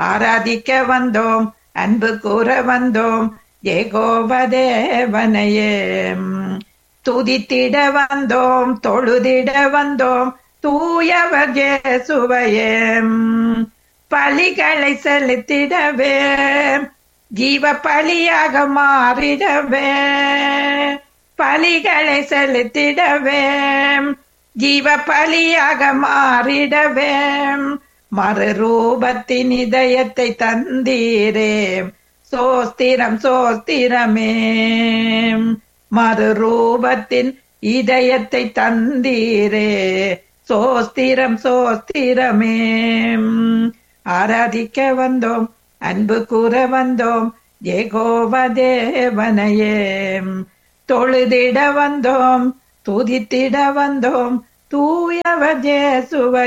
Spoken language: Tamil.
ஆராதிக்க வந்தோம் அன்பு கூற வந்தோம் ஏகோபதேவனையே துதித்திட வந்தோம் தொழுதிட வந்தோம் தூயவர் இயேசுவையே பலிகளை செலுத்திடவே ஜீவ பலியாக மாறிடவே பலிகளை செலுத்திடவே ஜீவ பலியாக மாறிடவே மறுரூபத்தின் இதயத்தை தந்தீரே சோஸ்திரம் சோஸ்திரமே மறுரூபத்தின் இதயத்தை தந்தீரே சோஸ்திரம் சோஸ்திரமே ஆராதிக்க வந்தோம் அன்பு கூற வந்தோம் ஏகோபதேவனையே தொழுதிட வந்தோம் துதித்திட வந்தோம் தூயவர் ஜேசுவை